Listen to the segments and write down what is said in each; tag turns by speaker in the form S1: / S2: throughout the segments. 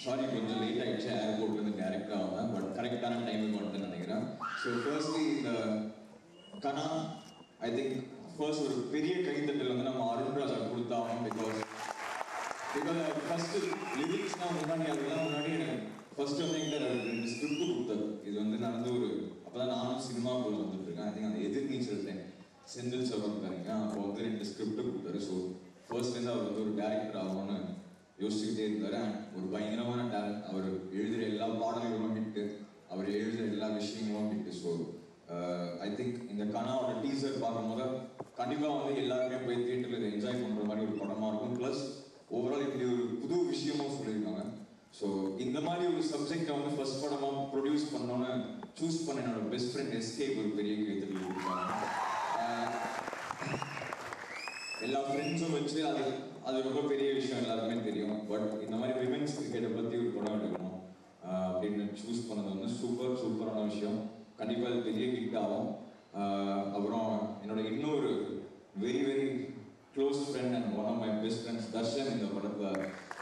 S1: sorry கொஞ்சம் late ஆயிடுச்சு ஏர்போர்ட்லேருந்து டேரெக்டாக வந்தேன் பட் கரெக்டான டைமுக்கு வந்துட்டு நினைக்கிறேன் ஸோ ஃபர்ஸ்ட்லி இந்த கனா ஐ திங்க் ஃபர்ஸ்ட் ஒரு பெரிய கைத்தட்டல் வந்து நம்ம அருண்ராஜா கொடுத்தாகணும் பிகாஸ் பிகாஸ் ஃபர்ஸ்ட் லிரிக்ஸ்லாம் முன்னாடி அதெல்லாம் முன்னாடி எனக்கு ஃபர்ஸ்ட் வந்து எங்கிட்ட ரெண்டு ஸ்கிரிப்ட் கொடுத்தாரு இது வந்து நான் வந்து ஒரு அப்பதான் நானும் சினிமாக்குள்ள வந்துட்டு இருக்கேன் ஐ திங்க் அந்த எதிர்நீச்சல் டைம் செந்தில் செல்வம் பாருங்க அப்போ வந்து ரெண்டு ஸ்கிரிப்ட் கொடுத்தாரு ஸோ ஃபர்ஸ்ட்லேருந்து அவர் வந்து ஒரு டேரக்டர் ஆகணும்னு யோசிச்சுக்கிட்டே இருந்தார் அண்ட் ஒரு பயங்கரமான டேலண்ட் அவர் எழுதுகிற எல்லா பாடல்களும் ஹிட்டு அவர் எழுதுகிற எல்லா விஷயங்களும் ஹிட்டு ஸோ ஐ திங்க் இந்த கனாவோட டீசர் பார்க்கும்போது கண்டிப்பாக வந்து எல்லாருமே போய் தியேட்டரில் இதை என்ஜாய் பண்ணுற மாதிரி ஒரு படமாக இருக்கும் ப்ளஸ் ஓவரால் இப்படி ஒரு புது விஷயமும் சொல்லியிருக்காங்க ஸோ இந்த மாதிரி ஒரு சப்ஜெக்டை வந்து ஃபர்ஸ்ட் படமாக ப்ரொடியூஸ் பண்ணோன்னு சூஸ் பண்ண என்னோட பெஸ்ட் ஃப்ரெண்ட் எஸ்கேப் ஒரு பெரிய கைத்தறி கொடுத்தாங்க எல்லா ஃப்ரெண்ட்ஸும் வச்சு அது அது ரொம்ப பெரிய விஷயம் எல்லாருக்குமே தெரியும் பட் இந்த மாதிரி விமென்ஸ் கிரிக்கெட்டை பற்றி ஒரு படம் எடுக்கணும் ஆஹ் அப்படின்னு சூஸ் பண்ணது வந்து சூப்பர் சூப்பரான விஷயம் கண்டிப்பாக அது பெரிய ஹிட் ஆகும் ஆஹ் அப்புறம் என்னோட இன்னொரு very very close friend and one of my best friends Darshan இந்த படத்தில்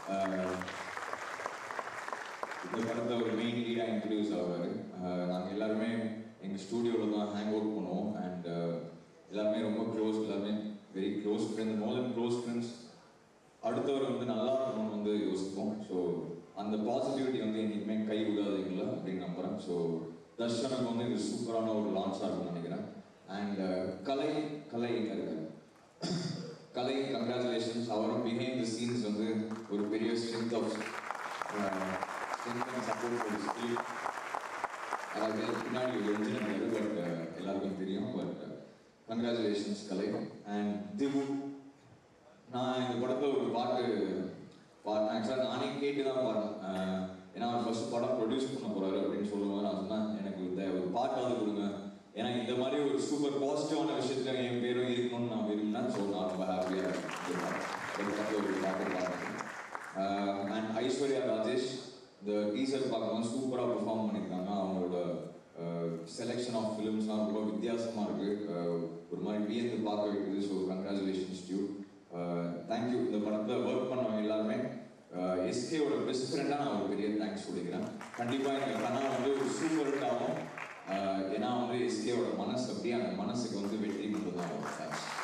S1: இந்த படத்தில் ஒரு மெயின் லீடாக இன்ட்ரடியூஸ் ஆவார் நாங்கள் எல்லாருமே எங்கள் ஸ்டூடியோவில் தான் ஹேங் அவுட் பண்ணுவோம் அண்ட் எல்லாருமே ரொம்ப க்ளோஸ் எல்லாருமே very close friend more than close friends அடுத்தவர் வந்து நல்லா இருக்கணும்னு வந்து யோசிப்போம் ஸோ அந்த பாசிட்டிவிட்டி வந்து என்றைக்குமே கை விடாதீங்களா அப்படின்னு நம்புகிறேன் ஸோ தர்ஷனுக்கு வந்து இது சூப்பரான ஒரு லான்ச்சாக இருக்கும்னு நினைக்கிறேன் அண்ட் கலை கலை எங்க இருக்காரு கலை கங்க்ராச்சுலேஷன்ஸ் அவரும் பிஹைண்ட் தி சீன்ஸ் வந்து ஒரு பெரிய strength of strength and support ஒரு ஸ்கில் அதாவது பின்னாடி ஒரு இன்ஜினியர் பட் எல்லாருக்கும் தெரியும் but congratulations Kalai and Divu நான் இந்த படத்தில் ஒரு பாட்டு பாடினேன் ஆக்சுவலாக நானே கேட்டு தான் பாடினேன் அஹ் ஏன்னா அவர் ஃபர்ஸ்ட் படம் ப்ரொடியூஸ் பண்ண போறாரு அப்படின்னு சொல்லும்போது நான் சொன்னேன் எனக்கு இந்த ஒரு பாட்டாவது கொடுங்க ஏன்னா இந்த மாதிரி ஒரு சூப்பர் பாசிட்டிவான விஷயத்துல என் பேரும் இருக்கணும்னு நான் விரும்பினேன் ஸோ நான் ரொம்ப ஹாப்பியாக இருக்கேன் ஒரு பாட்டு பாடுறேன் அண்ட் ஐஸ்வர்யா ராஜேஷ் இந்த டீசர் பார்க்கும்போது சூப்பராக பெர்ஃபார்ம் பண்ணியிருக்காங்க அவங்களோட செலெக்ஷன் ஆஃப் ஃபிலிம்ஸ்லாம் ரொம்ப வித்தியாசமாக இருக்குது ஒரு மாதிரி வியந்து பார்க்க வைக்குது ஸோ கங்க்ராச்சுலேஷன்ஸ் டியூ தேங்க்யூ இந்த படத்தில் ஒர்க் பண்ணவங்க எல்லாருமே எஸ்கேவோட பெஸ்ட் ஃப்ரெண்டாக நான் ஒரு பெரிய தேங்க்ஸ் சொல்லிக்கிறேன் கண்டிப்பாக இந்த கனா வந்து ஒரு சூப்பர் ஹிட் ஆகும் ஏன்னா வந்து எஸ்கேவோட மனசு அப்படியே அந்த மனசுக்கு வந்து வெற்றி மட்டும் தான் தேங்க்ஸ்